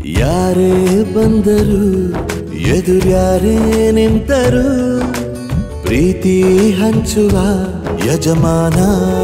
ಯಾರೇ ಬಂದರು ಎದುರ್ಯಾರೇ ನಿಂತರು ಪ್ರೀತಿ ಹಂಚುವ ಯಜಮಾನ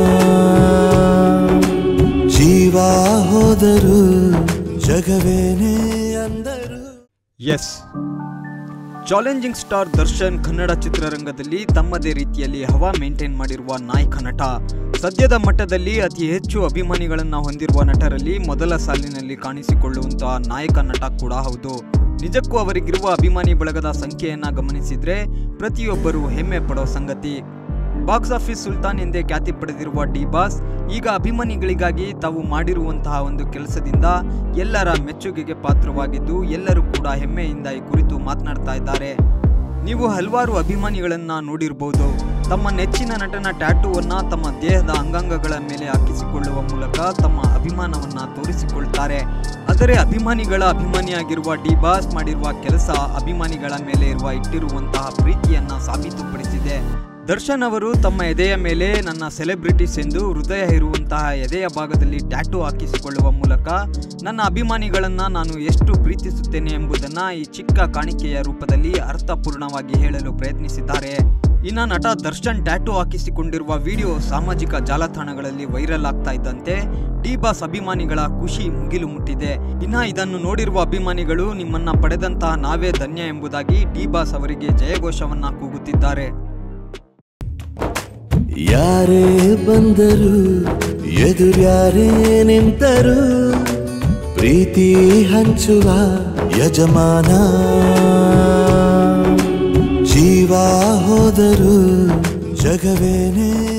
ಜೀವ ಹೋದರು ಜಗವೇನೇ ಅಂದರು ಎಸ್ ಚಾಲೆಂಜಿಂಗ್ ಸ್ಟಾರ್ ದರ್ಶನ್ ಕನ್ನಡ ಚಿತ್ರರಂಗದಲ್ಲಿ ತಮ್ಮದೇ ರೀತಿಯಲ್ಲಿ ಹವಾ ಮೇಂಟೈನ್ ಮಾಡಿರುವ ನಾಯಕ ನಟ ಸದ್ಯದ ಮಟ್ಟದಲ್ಲಿ ಅತಿ ಹೆಚ್ಚು ಅಭಿಮಾನಿಗಳನ್ನ ಹೊಂದಿರುವ ನಟರಲ್ಲಿ ಮೊದಲ ಸಾಲಿನಲ್ಲಿ ಕಾಣಿಸಿಕೊಳ್ಳುವಂತಹ ನಾಯಕ ನಟ ಕೂಡ ಹೌದು ನಿಜಕ್ಕೂ ಅವರಿಗಿರುವ ಅಭಿಮಾನಿ ಬಳಗದ ಸಂಖ್ಯೆಯನ್ನ ಗಮನಿಸಿದ್ರೆ ಪ್ರತಿಯೊಬ್ಬರು ಹೆಮ್ಮೆ ಪಡೋ ಸಂಗತಿ ಬಾಕ್ಸ್ ಆಫೀಸ್ ಸುಲ್ತಾನ್ ಎಂದೇ ಖ್ಯಾತಿ ಪಡೆದಿರುವ ಡಿ ಬಾಸ್ ಈಗ ಅಭಿಮಾನಿಗಳಿಗಾಗಿ ತಾವು ಮಾಡಿರುವಂತಹ ಒಂದು ಕೆಲಸದಿಂದ ಎಲ್ಲರ ಮೆಚ್ಚುಗೆಗೆ ಪಾತ್ರವಾಗಿದ್ದು ಎಲ್ಲರೂ ಕೂಡ ಹೆಮ್ಮೆಯಿಂದ ಈ ಕುರಿತು ಮಾತನಾಡ್ತಾ ಇದ್ದಾರೆ ನೀವು ಹಲವಾರು ಅಭಿಮಾನಿಗಳನ್ನ ನೋಡಿರ್ಬೋದು ತಮ್ಮ ನೆಚ್ಚಿನ ನಟನ ಟ್ಯಾಟೂವನ್ನ ತಮ್ಮ ದೇಹದ ಅಂಗಾಂಗಗಳ ಮೇಲೆ ಹಾಕಿಸಿಕೊಳ್ಳುವ ಮೂಲಕ ತಮ್ಮ ಅಭಿಮಾನವನ್ನ ತೋರಿಸಿಕೊಳ್ತಾರೆ ಆದರೆ ಅಭಿಮಾನಿಗಳ ಅಭಿಮಾನಿಯಾಗಿರುವ ಡಿ ಬಾಸ್ ಮಾಡಿರುವ ಕೆಲಸ ಅಭಿಮಾನಿಗಳ ಮೇಲೆ ಇರುವ ಇಟ್ಟಿರುವಂತಹ ಪ್ರೀತಿಯನ್ನ ಸಾಬೀತುಪಡಿಸಿದೆ ದರ್ಶನ್ ಅವರು ತಮ್ಮ ಎದೆಯ ಮೇಲೆ ನನ್ನ ಸೆಲೆಬ್ರಿಟೀಸ್ ಎಂದು ಹೃದಯ ಇರುವಂತಹ ಎದೆಯ ಭಾಗದಲ್ಲಿ ಟ್ಯಾಟೂ ಹಾಕಿಸಿಕೊಳ್ಳುವ ಮೂಲಕ ನನ್ನ ಅಭಿಮಾನಿಗಳನ್ನ ನಾನು ಎಷ್ಟು ಪ್ರೀತಿಸುತ್ತೇನೆ ಎಂಬುದನ್ನ ಈ ಚಿಕ್ಕ ಕಾಣಿಕೆಯ ರೂಪದಲ್ಲಿ ಅರ್ಥಪೂರ್ಣವಾಗಿ ಹೇಳಲು ಪ್ರಯತ್ನಿಸಿದ್ದಾರೆ ಇನ್ನ ನಟ ದರ್ಶನ್ ಟ್ಯಾಟೂ ಹಾಕಿಸಿಕೊಂಡಿರುವ ವಿಡಿಯೋ ಸಾಮಾಜಿಕ ಜಾಲತಾಣಗಳಲ್ಲಿ ವೈರಲ್ ಆಗ್ತಾ ಇದ್ದಂತೆ ಡಿ ಬಾಸ್ ಅಭಿಮಾನಿಗಳ ಖುಷಿ ಮುಗಿಲು ಮುಟ್ಟಿದೆ ಇನ್ನ ಇದನ್ನು ನೋಡಿರುವ ಅಭಿಮಾನಿಗಳು ನಿಮ್ಮನ್ನ ಪಡೆದಂತಹ ನಾವೇ ಧನ್ಯ ಎಂಬುದಾಗಿ ಡಿ ಬಾಸ್ ಅವರಿಗೆ ಜಯಘೋಷವನ್ನ ಕೂಗುತ್ತಿದ್ದಾರೆ ಯಾರೇ ಬಂದರು ಎದುರ್ಯಾರೇ ನಿಂತರು ಪ್ರೀತಿ ಹಂಚುವ ಯಜಮಾನ ಜೀವ ಹೋದರು ಜಗವೇನೇ